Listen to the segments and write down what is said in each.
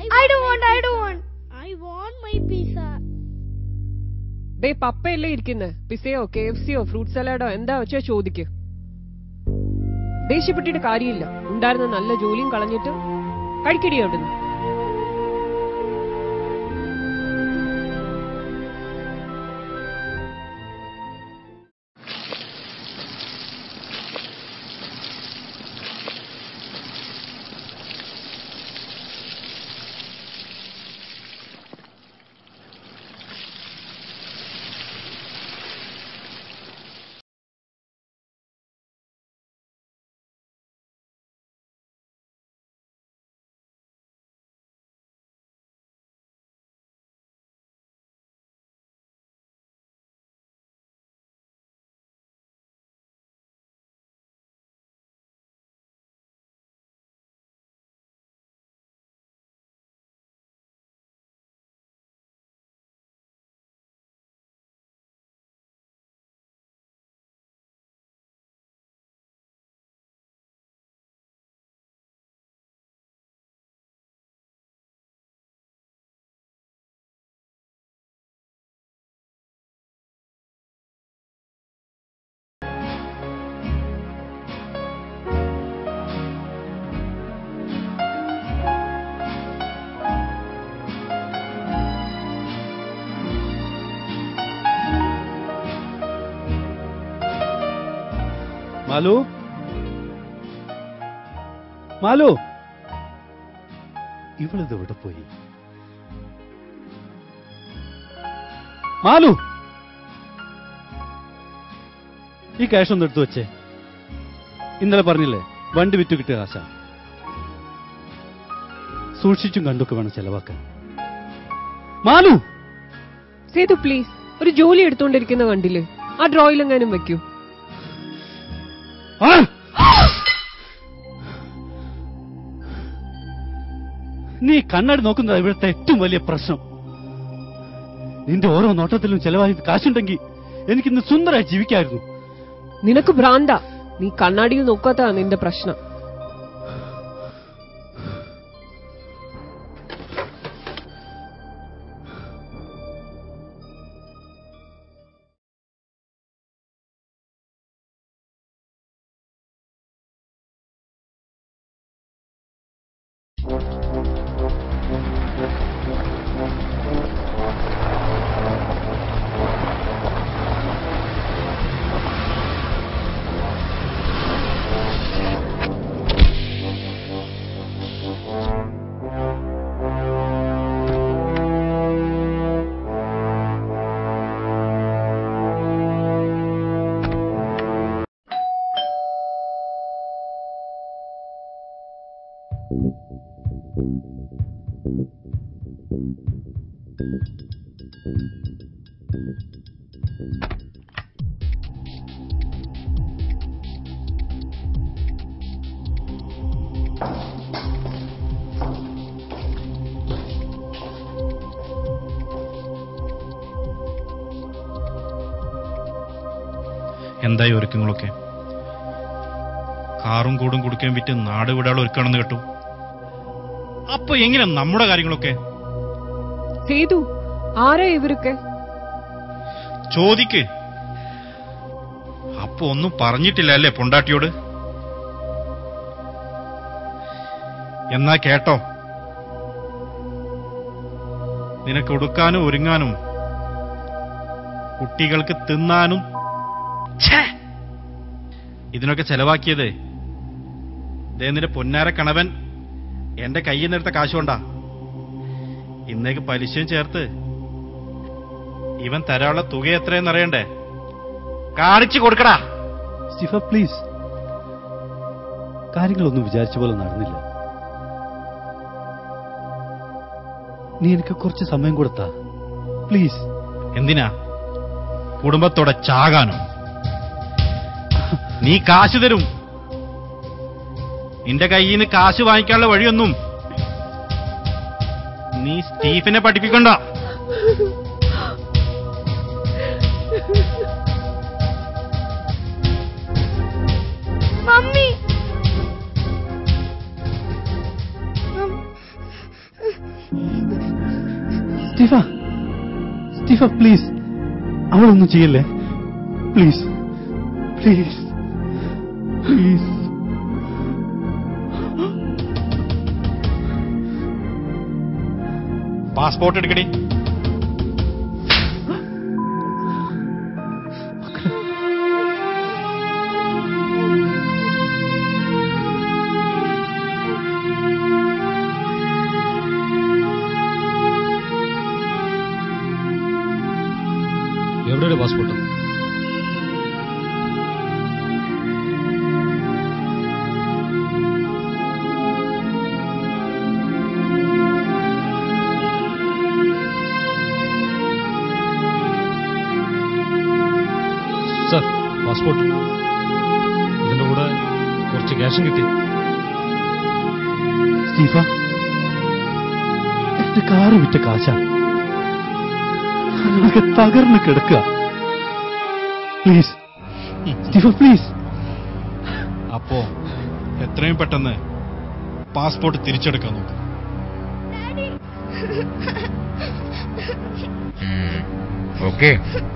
I don't want. I don't want. I want my pizza. ദേ പപ്പയല്ലേ ഇരിക്കുന്നെ പിസയോ കെ എഫ് സിയോ ഫ്രൂട്ട് സലാഡോ എന്താ വെച്ചാ ചോദിക്ക് ദേഷ്യപ്പെട്ടിട്ട് കാര്യമില്ല ഉണ്ടായിരുന്ന നല്ല ജോലിയും കളഞ്ഞിട്ട് കഴിക്കടി അവിടുന്ന് മാലു മാലു ഇവളിത് എവിടെ പോയി മാലു ഈ ക്യാഷ് ഒന്ന് എടുത്തു വെച്ചേ ഇന്നലെ പറഞ്ഞില്ലേ വണ്ടി വിറ്റു കിട്ടിയ കാശ സൂക്ഷിച്ചും കണ്ടൊക്കെ വേണം ചെലവാക്കാൻ മാലു സേതു പ്ലീസ് ഒരു ജോലി എടുത്തോണ്ടിരിക്കുന്ന കണ്ടില്ലേ ആ ഡ്രോയിലെങ്ങാനും വെക്കൂ ആ! നീ കണ്ണാടി നോക്കുന്നത് ഇവിടുത്തെ ഏറ്റവും വലിയ പ്രശ്നം നിന്റെ ഓരോ നോട്ടത്തിലും ചെലവായി കാശുണ്ടെങ്കിൽ എനിക്കിന്ന് സുന്ദരമായി ജീവിക്കായിരുന്നു നിനക്ക് ഭ്രാന്ത നീ കണ്ണാടിയിൽ നോക്കാത്ത നിന്റെ പ്രശ്നം എന്തായി ഒരുക്കങ്ങളൊക്കെ കാറും കൂടും കുടുക്കയും വിറ്റ് നാട് വിടാൾ ഒരുക്കാണെന്ന് കേട്ടു അപ്പൊ എങ്ങനെ നമ്മുടെ കാര്യങ്ങളൊക്കെ സേതു ആരാ ഇവരൊക്കെ ചോദിക്ക് അപ്പൊ ഒന്നും പറഞ്ഞിട്ടില്ല അല്ലേ പൊണ്ടാട്ടിയോട് എന്നാ കേട്ടോ നിനക്ക് ഉടുക്കാനും ഒരുങ്ങാനും കുട്ടികൾക്ക് തിന്നാനും ഛേ! ഇതിനൊക്കെ ചെലവാക്കിയത് ദേ നിന്റെ പൊന്നാര കണവൻ എന്റെ കയ്യിൽ നിന്നെടുത്ത കാശുകൊണ്ടാ ഇന്നേക്ക് പലിശയും ചേർത്ത് ഇവൻ തരാനുള്ള തുക എത്രയെന്ന് അറിയണ്ടേ കാണിച്ചു കൊടുക്കടാ സ്റ്റീഫ പ്ലീസ് കാര്യങ്ങളൊന്നും വിചാരിച്ച പോലെ നടന്നില്ല നീ എനിക്ക് കുറച്ച് സമയം കൊടുത്താ പ്ലീസ് എന്തിനാ കുടുംബത്തോടെ ചാകാനോ നീ കാശ് തരും നിന്റെ കയ്യിൽ നിന്ന് കാശ് വാങ്ങിക്കാനുള്ള വഴിയൊന്നും നീ സ്റ്റീഫനെ പഠിപ്പിക്കണ്ട മമ്മി സ്റ്റീഫ സ്റ്റീഫ പ്ലീസ് അവളൊന്നും ചെയ്യല്ലേ പ്ലീസ് പ്ലീസ് പ്ലീസ് പാസ്പോർട്ട് എടുക്കടി എവിടെയാണ് പാസ്പോർട്ട് സർ പാസ്പോർട്ട് ഇതിന്റെ കൂടെ കുറച്ച് ക്യാഷും കിട്ടി സ്റ്റീഫ എന്റെ കാറ് വിറ്റ കാശ അതൊക്കെ തകർന്ന് കിടക്കുക പ്ലീസ് സ്റ്റീഫ പ്ലീസ് അപ്പോ എത്രയും പെട്ടെന്ന് പാസ്പോർട്ട് തിരിച്ചെടുക്കാൻ നോക്ക് ഓക്കെ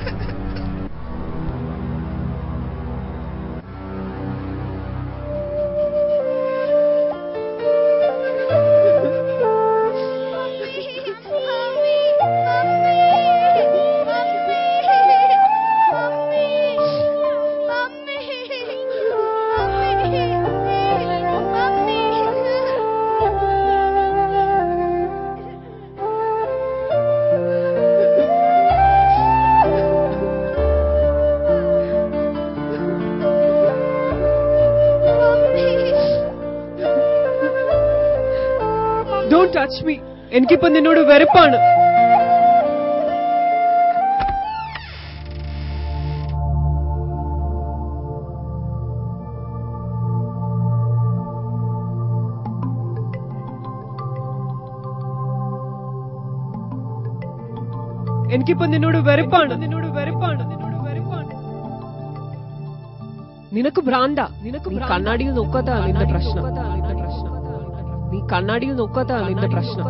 ഡോണ്ട് ടച്ച് മീ എനിക്കിപ്പോ നിന്നോട് വെറുപ്പാണ് എനിക്കിപ്പോ നിന്നോട് വെറുപ്പാണ് നിന്നോട് വെറുപ്പാണ് നിന്നോട് വെറുപ്പാണ് നിനക്ക് ഭ്രാന്ത നിനക്ക് നീ കണ്ണാടിയിൽ നോക്കാത്ത നിന്റെ പ്രശ്നം നീ കണ്ണാടിയിൽ നോക്കാത്ത നിന്റെ പ്രശ്നം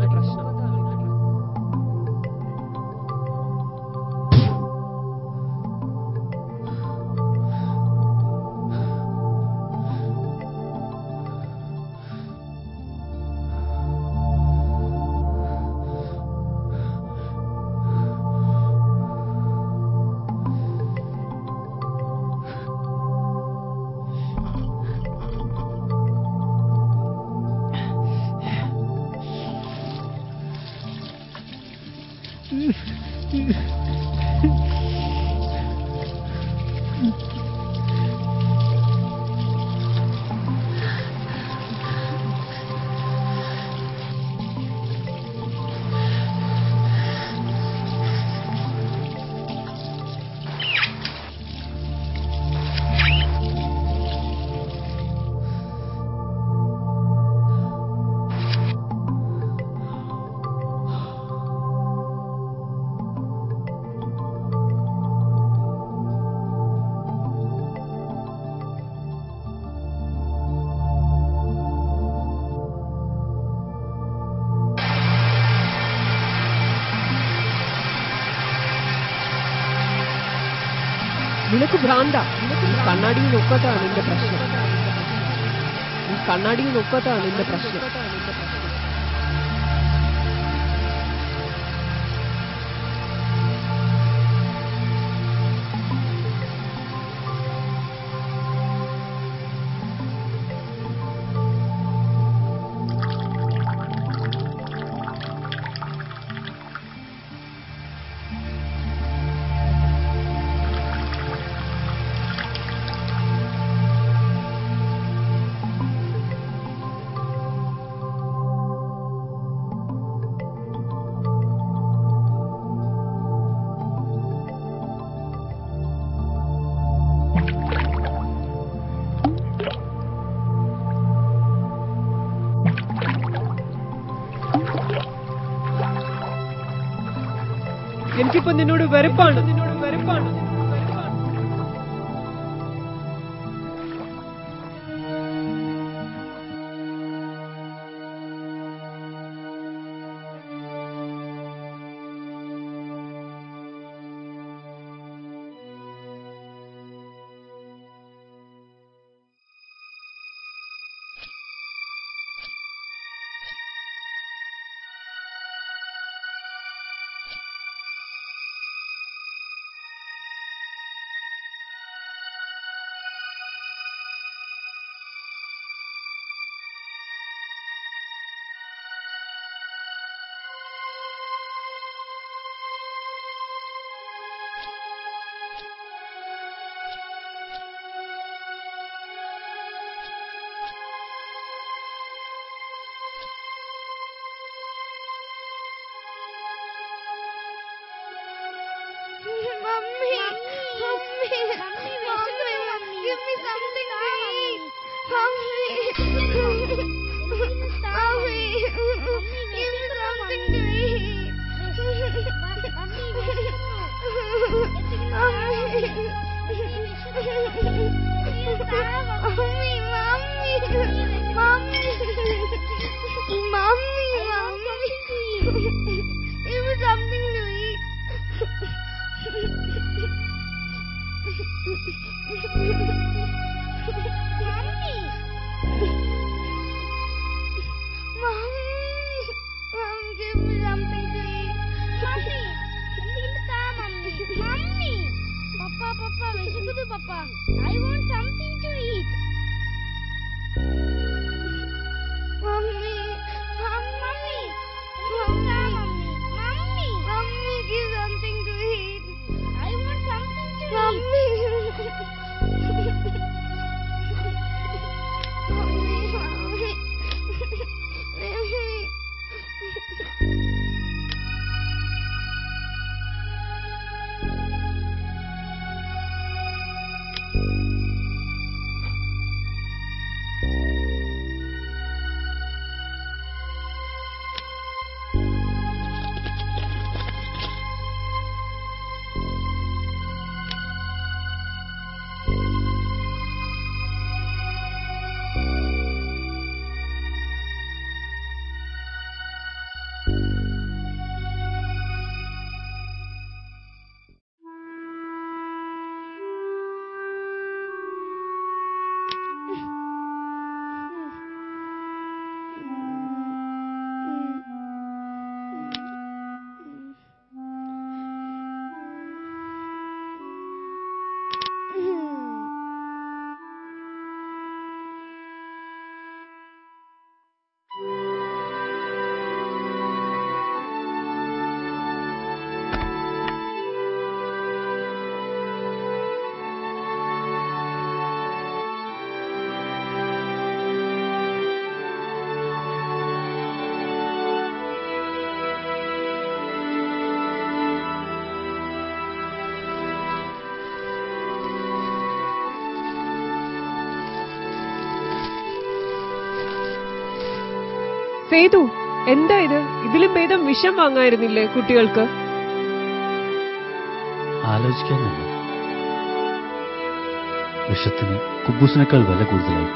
നിനക്ക് ഭ്രാന്ത നീ കണ്ണാടിയിൽ നോക്കാത്ത നിന്റെ പ്രശ്നം നീ കണ്ണാടിയിൽ നോക്കാത്ത നിന്റെ പ്രശ്നം എനിക്കിപ്പോ നിന്നോട് വെറുപ്പാണ് നിന്നോട് വെറുപ്പാണ് Mummy, mummy, mummy, mummy, give me something to eat. Mummy, mummy, give me something to eat. Mummy, mummy, mummy, mummy, mummy, give me something to eat. Mummy. Mommy, Mom, give me something to eat. Mommy, എന്തെങ്കിലും താ mummy. Mummy. Papa, papa, വിശക്കുന്നു papa. I want something to eat. Mummy, mum, mummy. Mom, താ mummy. Mummy. Mummy, give something to eat. I want something to mummy. Mummy, mummy. Mummy. Sethu എന്താ ഇത് ഇതിലും ഭേദം വിഷം വാങ്ങായിരുന്നില്ലേ കുട്ടികൾക്ക് ആലോചിക്കാനല്ല വിഷത്തിന് കുബൂസിനേക്കാൾ വില കൂടുതലായി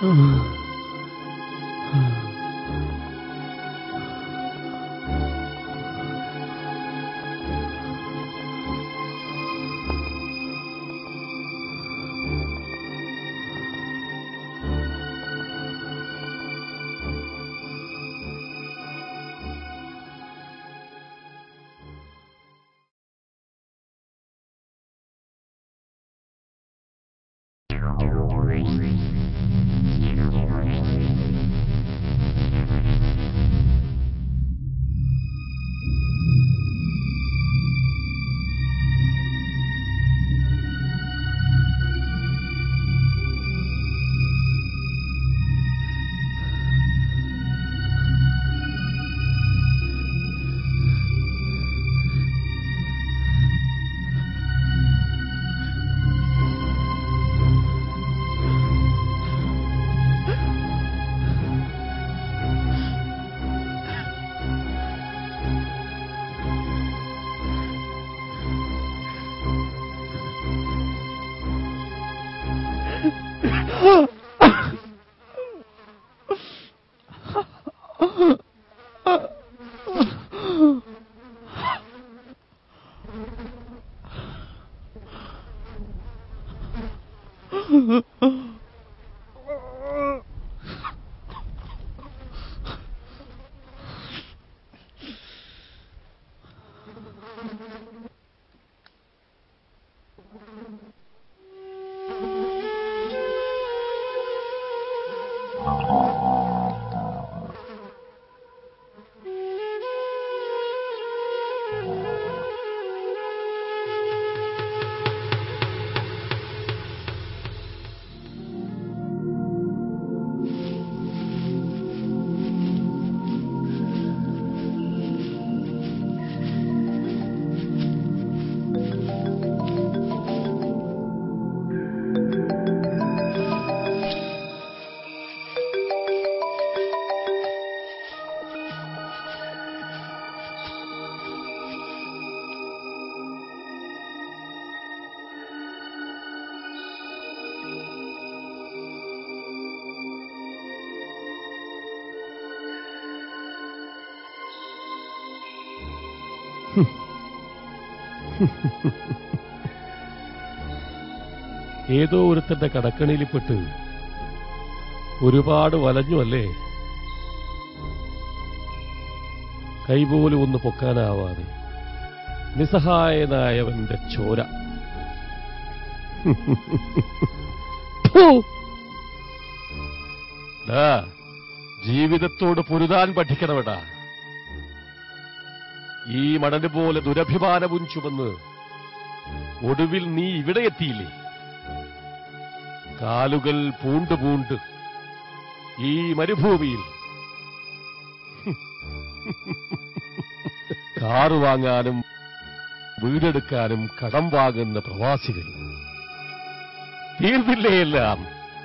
ഏതോ ഒരുത്തന്റെ കടക്കണിയിൽപ്പെട്ട് ഒരുപാട് വലഞ്ഞു അല്ലേ കൈപോലും ഒന്ന് പൊക്കാനാവാതെ നിസ്സഹായനായവന്റെ ചോര ഫു! ഡാ, ജീവിതത്തോട് പൊരുതാൻ പഠിക്കണവടാ ഈ മണല് പോലെ ദുരഭിമാനവും ചുമന്ന് ഒടുവിൽ നീ ഇവിടെ എത്തിയില്ലേ കാലുകൾ പൂണ്ട് പൂണ്ട് ഈ മരുഭൂമിയിൽ കാറ് വാങ്ങാനും വീടെടുക്കാനും കടം വാങ്ങുന്ന പ്രവാസികൾ തീർന്നില്ലേ എല്ലാം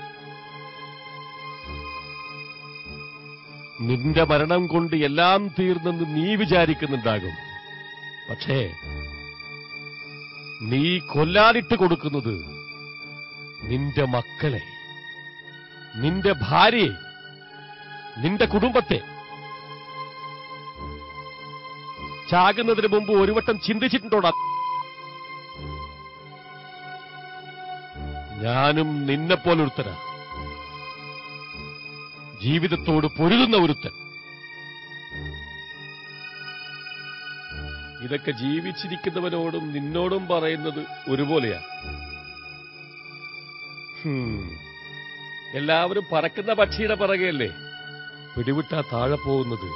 നിന്റെ മരണം കൊണ്ട് എല്ലാം തീർന്നെന്ന് നീ വിചാരിക്കുന്നുണ്ടാകും പക്ഷേ നീ കൊല്ലാനിട്ട് കൊടുക്കുന്നത് നിന്റെ മക്കളെ നിന്റെ ഭാര്യയെ നിന്റെ കുടുംബത്തെ ചാകുന്നതിന് മുമ്പ് ഒരു വട്ടം ചിന്തിച്ചിട്ടുണ്ടോടാ ഞാനും നിന്നെപ്പോലെ ഒരുത്തനാ ജീവിതത്തോട് പൊരുതുന്ന ഒരുത്തൻ ഇതൊക്കെ ജീവിച്ചിരിക്കുന്നവനോടും നിന്നോടും പറയുന്നത് ഒരുപോലെയാ ഹും. എല്ലാവരും പറക്കുന്ന പക്ഷിയുടെ പിറകെയല്ലേ പിടിവിട്ടാ താഴെ പോകുന്നത്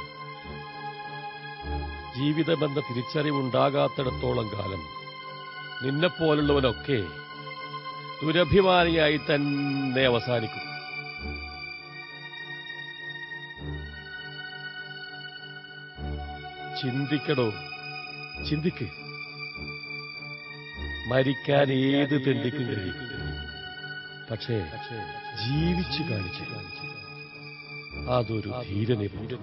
ജീവിതമെന്ന തിരിച്ചറിവുണ്ടാകാത്തിടത്തോളം കാലം നിന്നെപ്പോലുള്ളവനൊക്കെ ദുരഭിമാനിയായി തന്നെ അവസാനിക്കും ചിന്തിക്കടോ ചിന്തിക്ക് മരിക്കാൻ ഏത് തെണ്ടിക്കും കഴിയും പക്ഷേ ജീവിച്ചു കാണിച്ചു അതൊരു ധീരനിപുരം